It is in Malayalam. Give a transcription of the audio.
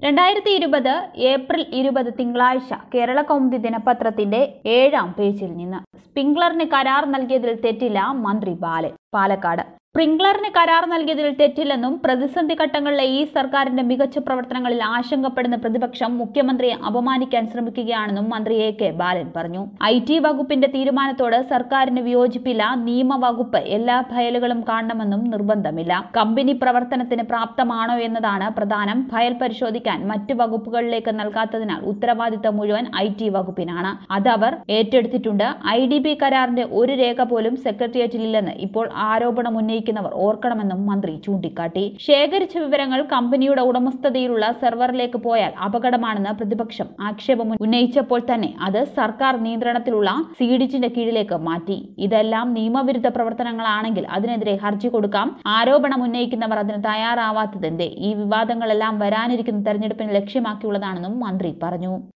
രണ്ടായിരത്തി ഇരുപത് ഏപ്രിൽ ഇരുപത് തിങ്കളാഴ്ച കേരള കൗമുദി ദിനപത്രത്തിന്റെ ഏഴാം പേജിൽ നിന്ന് സ്പ്രിംഗ്ലറിന് കരാർ നൽകിയതിൽ തെറ്റില്ല മന്ത്രി ബാലൻ പാലക്കാട് സ്പ്രിംഗ്ലറിന് കരാർ നൽകിയതിൽ തെറ്റില്ലെന്നും പ്രതിസന്ധി ഘട്ടങ്ങളിലെ ഈ സർക്കാരിന്റെ മികച്ച പ്രവർത്തനങ്ങളിൽ ആശങ്കപ്പെടുന്ന പ്രതിപക്ഷം മുഖ്യമന്ത്രിയെ അപമാനിക്കാൻ ശ്രമിക്കുകയാണെന്നും മന്ത്രി എ കെ ബാലൻ പറഞ്ഞു ഐ ടി വകുപ്പിന്റെ തീരുമാനത്തോട് സർക്കാരിന് വിയോജിപ്പില്ല നിയമവകുപ്പ് എല്ലാ ഫയലുകളും കാണണമെന്നും നിർബന്ധമില്ല കമ്പനി പ്രവർത്തനത്തിന് പ്രാപ്തമാണോ എന്നതാണ് പ്രധാനം ഫയൽ പരിശോധിക്കാൻ മറ്റു വകുപ്പുകളിലേക്ക് നൽകാത്തതിനാൽ ഉത്തരവാദിത്തം മുഴുവൻ ഐ ടി വകുപ്പിനാണ് അതവർ ഏറ്റെടുത്തിട്ടുണ്ട് ഐ ഡി ബി കരാറിന്റെ ഒരു രേഖ പോലും സെക്രട്ടേറിയറ്റിലില്ലെന്ന് ഇപ്പോൾ ആരോപണം ഉന്നയിക്കുന്നവർ ഓർക്കണമെന്നും മന്ത്രി ചൂണ്ടിക്കാട്ടി ശേഖരിച്ച വിവരങ്ങൾ കമ്പനിയുടെ ഉടമസ്ഥതയിലുള്ള സെർവറിലേക്ക് പോയാൽ അപകടമാണെന്ന് പ്രതിപക്ഷം ആക്ഷേപം ഉന്നയിച്ചപ്പോൾ തന്നെ അത് സർക്കാർ നിയന്ത്രണത്തിലുള്ള സീഡിച്ചിന്റെ കീഴിലേക്ക് മാറ്റി ഇതെല്ലാം നിയമവിരുദ്ധ പ്രവർത്തനങ്ങളാണെങ്കിൽ അതിനെതിരെ ഹർജി കൊടുക്കാം ആരോപണം ഉന്നയിക്കുന്നവർ അതിന് തയ്യാറാവാത്തതെന്തേ ഈ വിവാദങ്ങളെല്ലാം വരാനിരിക്കുന്ന തെരഞ്ഞെടുപ്പിനെ ലക്ഷ്യമാക്കിയുള്ളതാണെന്നും മന്ത്രി പറഞ്ഞു